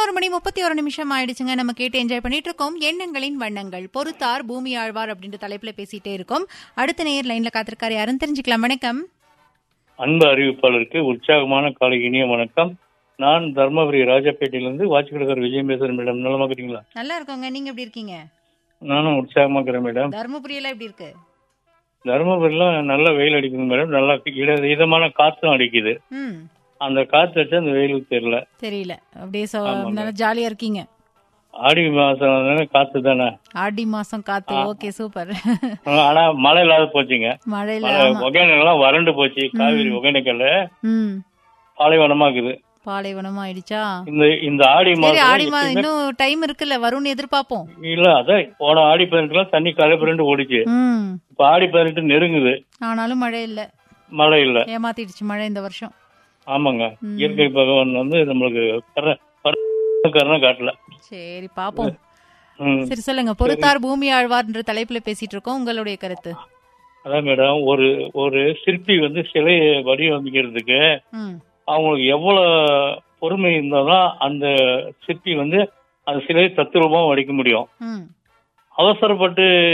பதினோரு மணி முப்பத்தி ஒரு நிமிஷம் ஆயிடுச்சுங்க நம்ம கேட்டு என்ஜாய் பண்ணிட்டு இருக்கோம் எண்ணங்களின் வண்ணங்கள் பொறுத்தார் பூமி ஆழ்வார் அப்படின்ற தலைப்புல பேசிட்டே இருக்கோம் அடுத்த நேர் லைன்ல காத்திருக்காரு யாருன்னு தெரிஞ்சுக்கலாம் வணக்கம் அன்பு அறிவிப்பாளருக்கு உற்சாகமான காலை இனிய வணக்கம் நான் தர்மபுரி ராஜப்பேட்டையிலிருந்து வாட்சிக்கடகர் விஜயம் பேசுறேன் மேடம் நலமா இருக்கிறீங்களா நல்லா இருக்கோங்க நீங்க எப்படி இருக்கீங்க நானும் உற்சாகமா இருக்கிறேன் மேடம் தருமபுரியெல்லாம் எப்படி இருக்கு தர்மபுரியில நல்ல வெயில் அடிக்குது மேடம் நல்லா இட இதமான காத்தும் அடிக்குது ம் அந்த காத்து வச்சு அந்த வெயிலுக்கு தெரியல தெரியல அப்படியே சோ- ஆமாங்க. நல்லா ஜாலியா இருக்கீங்க ஆடி மாசம் வந்தோடனே காத்து தானே ஆடி மாசம் காத்து ஓகே சூப்பர் ஆனா மழை இல்லாத போச்சுங்க மழை இல்ல மழை ஆமா. ஒகேனக்கெல்லாம் வறண்டு போச்சு காவிரி ஒகேனக்கல்ல ம் பாலைவனமா இருக்குது பாலைவனம் ஆயிடுச்சா இந்த இந்த ஆடி சரி ஆடி மாசம் மாதம் இன்னும் டைம் இருக்குல்ல வரும்னு எதிர்பார்ப்போம் இல்ல அதான் போன ஆடி பதினெட்டுலாம் தண்ணி கலைப்புரண்டு ஓடிச்சு ம் இப்ப ஆடி பதினெட்டு நெருங்குது ஆனாலும் மழை இல்ல மழை இல்ல ஏமாத்திடுச்சு மழை இந்த வருஷம் ஆமாங்க ம். இயற்கை பகவான் வந்து நம்மளுக்கு கர- கர- கருணை காட்டல சரி பாப்போம் ம். சரி சொல்லுங்க பொறுத்தார் பூமி ஆழ்வார்ன்ற தலைப்புல பேசிட்டு இருக்கோம் உங்களுடைய கருத்து அதான் மேடம் ஒரு ஒரு சிற்பி வந்து சிலையை வடிவமைக்கிறதுக்கு ம் அவங்களுக்கு எவ்வளவு பொறுமை இருந்தாதான் அந்த சிற்பி வந்து அந்த சிலையை தத்துரூபமா வடிக்க முடியும் ம் அவசரப்பட்டு